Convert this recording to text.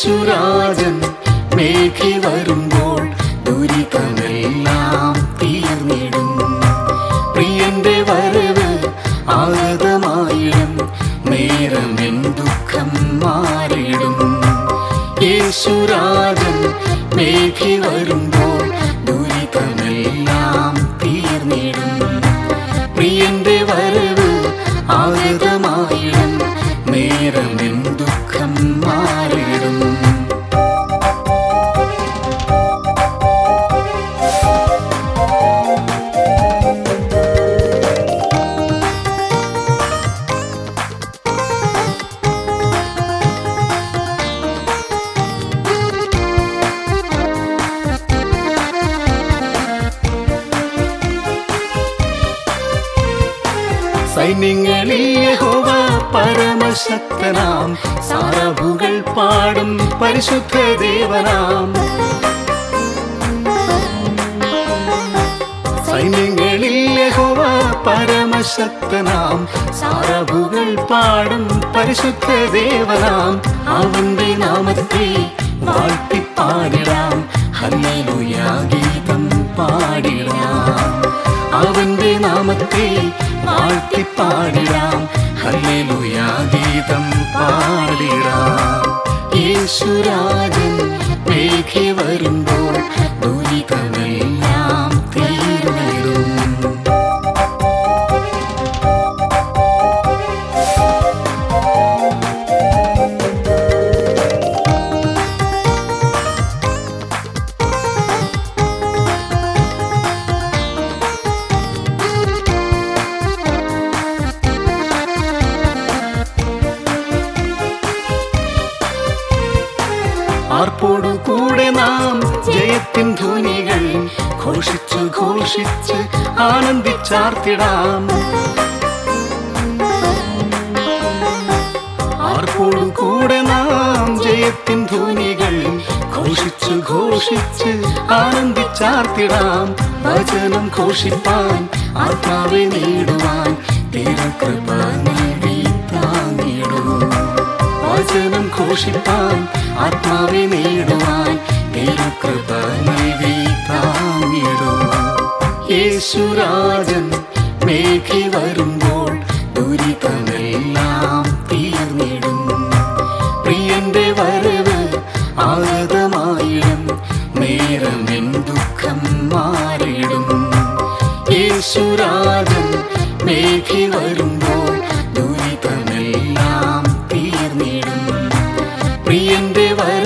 യേശുരാജൻ മേഘി വരുമ്പോൾ ദുരിതമെല്ലാം തീർന്നിടും പ്രിയന്റെ വരവ് ആഗതമായിടും നേരമെൻ ദുഃഖം മാറിടും യേശുരാജൻ മേഘി വരുമ്പോൾ ദുരിതമെല്ലാം തീർന്നിടും പ്രിയന്റെ വരവ് ആഗതമായിടും നേരമെൻ ദുഃഖം മാറിടും സൈന്യങ്ങളിൽ യഹോവ പരമശക്തനാം സാരഭുകൾ പാടും പരിശുദ്ധ ദേവനാം സൈന്യങ്ങളിൽ യഹോവ പരമശക്തനാം സാരഭുകൾ പാടും പരിശുദ്ധ ദേവനാം അവന്റെ നാമത്തെ വാഴ്ത്തിപ്പാടിടാം ഹല്ലേലൂയാ ഗീതം പാടിടാം അവന്റെ നാമത്തെ വാഴ്ത്തിപ്പാടിടാം ഹല്ലേലൂയാ ഗീതം പാടിടാം യേശുരാജൻ മേഘി വരുമ്പോൾ ദുരിതമെല്ലാം തീർന്നിടും ആർപ്പോടു കൂടെ നാം ജയത്തിൻ ധ്വനികൾ ഘോഷിച്ചു ഘോഷിച്ച് ആനന്ദിച്ചാർത്തിടാം ആർപ്പോടു കൂടെ നാം ജയത്തിൻ ധ്വനികൾ ഘോഷിച്ചു ഘോഷിച്ച് ആനന്ദിച്ചാർത്തിടാം വചനം ഘോഷിപ്പാൻ ആത്മാവെ നേടുവാൻ തിരുകൃപ നൽകി താങ്ങിടും വചനം ഘോഷിപ്പാൻ ആത്മാവെ നേടുവാൻ തിരുകൃപ നൽകി താങ്ങിടും യേശുരാജൻ മേഘി വരുമ്പോൾ ദുരിതമെല്ലാം തീർന്നിടും പ്രിയന്റെ വരവ് ആഗതമായിടും നേരമെൻ ദുഃഖം മാറിടും യേശുരാജൻ മേഘി വരുമ്പോൾ ദുരിതമെല്ലാം തീർന്നിടും പ്രിയന്റെ വര